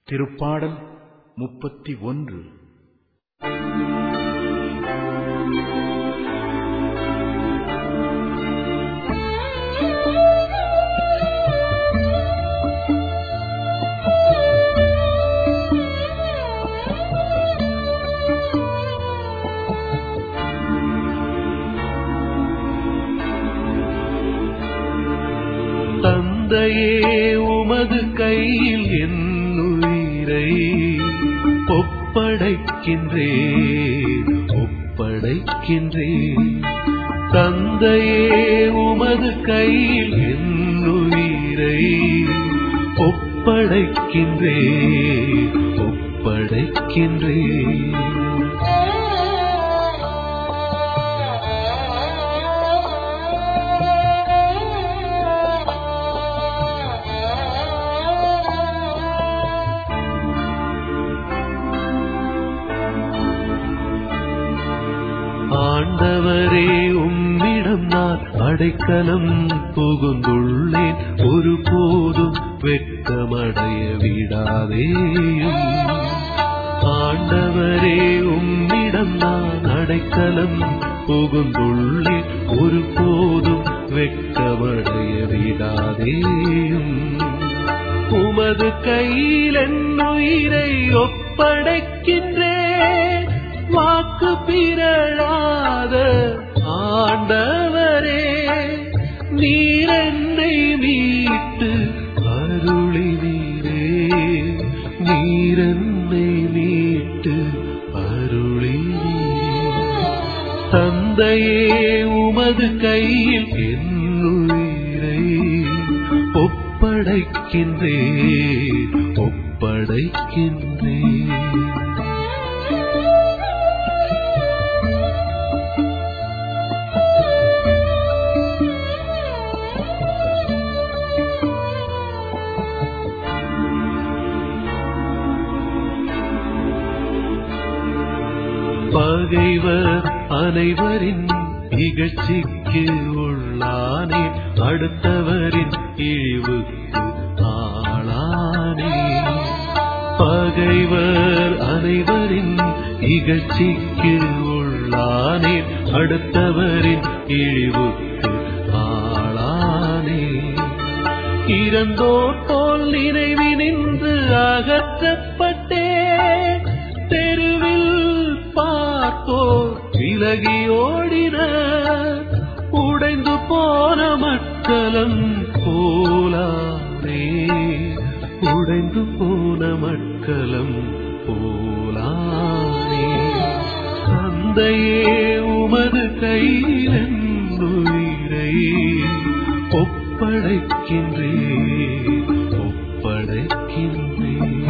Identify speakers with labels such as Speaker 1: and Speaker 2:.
Speaker 1: திருப்பாடல் முப்பத்தி ஒன்று
Speaker 2: தந்தையே உமது கையில் என் உயிரை ஒப்படைக்கின்றே ஒப்படைக்கின்றே தந்தையே உமது கையில் என் உயிரை ஒப்படைக்கின்றே ஒப்படைக்கின்றே ஆண்டவரே உம்மிடம் நான் அடைக்கலம் புகுந்துள்ளேன் ஒருபோதும் வெட்கமடைய விடாதேயும் ஆண்டவரே உம்மிடம் நான் அடைக்கலம் புகுந்துள்ளேன் ஒருபோதும் வெட்கமடைய விடாதேயும் உமது கையில் என் உயிரை ஒப்படைக்கின்றேன் வாக்கு பிறழாத ஆண்டவரே நீர் என்னை மீட்டு அருளினீரே நீர் என்னை மீட்டு அருளினீரே தந்தையே உமது கையில் என் உயிரை ஒப்படைக்கின்றே ஒப்படைக்கின்றே பகைவர் அனைவரின் இகழ்ச்சிக்கு உள்ளானே அடுத்தவரின் இழிவுக்கு ஆளானே பகைவர் அனைவரின் இகழ்ச்சிக்கு உள்ளானே அடுத்தவரின் இழிவுக்கு ஆளானே இறந்தோர் போல் நினைவினின்று அகற்றப்பட்டே தெருவில் பார்த்தோர் விலகி ஓடின உடைந்து போன மக்களம் போலானே உடைந்து போன மக்களம் போலானே தந்தையே உமது கையில் என் உயிரை ஒப்படைக்கின்றே ஒப்படைக்கின்றே